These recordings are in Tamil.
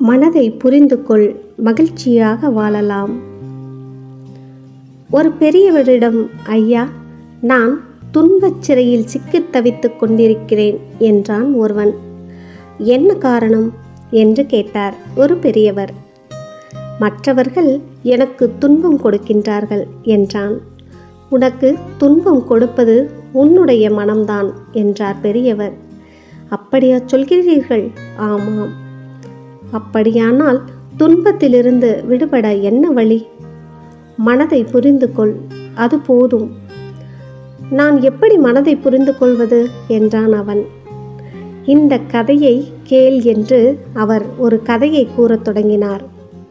மனதை புரிந்து கொள் மகிழ்ச்சியாக வாழலாம் ஒரு பெரியவரிடம் ஐயா நான் துன்பச் சிறையில் சிக்கித் தவித்துக் கொண்டிருக்கிறேன் என்றான் ஒருவன் என்ன காரணம் என்று கேட்டார் ஒரு பெரியவர் மற்றவர்கள் எனக்கு துன்பம் கொடுக்கின்றார்கள் என்றான் உனக்கு துன்பம் கொடுப்பது உன்னுடைய மனம்தான் என்றார் பெரியவர் அப்படியா சொல்கிறீர்கள் ஆமாம் அப்படியானால் துன்பத்திலிருந்து விடுபட என்ன வழி மனதை புரிந்து கொள் அது போதும் நான் எப்படி மனதை புரிந்து கொள்வது என்றான் அவன் இந்த கதையை கேள் என்று அவர் ஒரு கதையை கூறத் தொடங்கினார்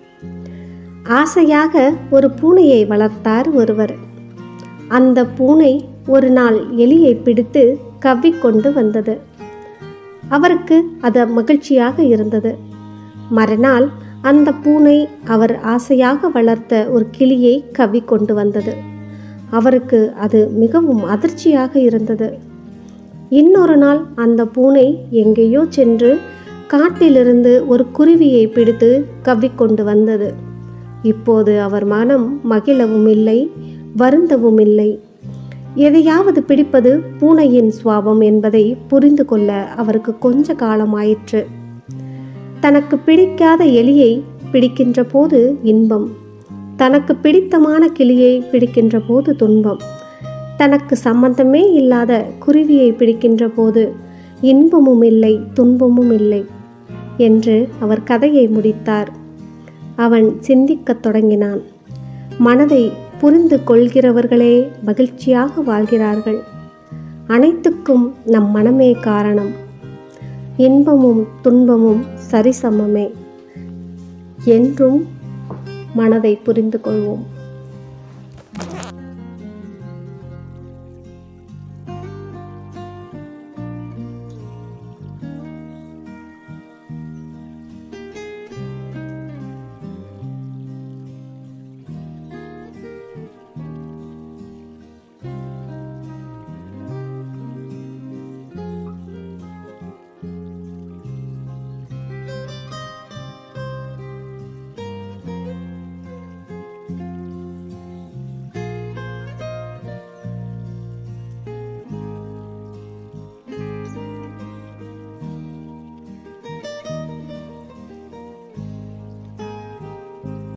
ஆசையாக ஒரு பூனையை வளர்த்தார் ஒருவர் அந்த பூனை ஒரு நாள் எலியை பிடித்து கவ்விக்கொண்டு வந்தது அவருக்கு அது மகிழ்ச்சியாக இருந்தது மறுநாள் அந்த பூனை அவர் ஆசையாக வளர்த்த ஒரு கிளியை கவ்விக்கொண்டு வந்தது அவருக்கு அது மிகவும் அதிர்ச்சியாக இருந்தது இன்னொரு நாள் அந்த பூனை எங்கேயோ சென்று காட்டிலிருந்து ஒரு குருவியை பிடித்து கவ்விக்கொண்டு வந்தது இப்போது அவர் மனம் மகிழவும் இல்லை வருந்தவும் இல்லை எதையாவது பிடிப்பது பூனையின் சுவாபம் என்பதை புரிந்து கொள்ள அவருக்கு கொஞ்ச காலமாயிற்று தனக்கு பிடிக்காத எலியை பிடிக்கின்ற போது இன்பம் தனக்கு பிடித்தமான கிளியை பிடிக்கின்ற போது துன்பம் தனக்கு சம்பந்தமே இல்லாத குருவியை பிடிக்கின்ற போது இன்பமும் இல்லை துன்பமும் இல்லை என்று அவர் கதையை முடித்தார் அவன் சிந்திக்கத் தொடங்கினான் மனதை புரிந்து கொள்கிறவர்களே மகிழ்ச்சியாக வாழ்கிறார்கள் அனைத்துக்கும் நம் மனமே காரணம் இன்பமும் துன்பமும் சரிசமமே என்றும் மனதை புரிந்து கொள்வோம்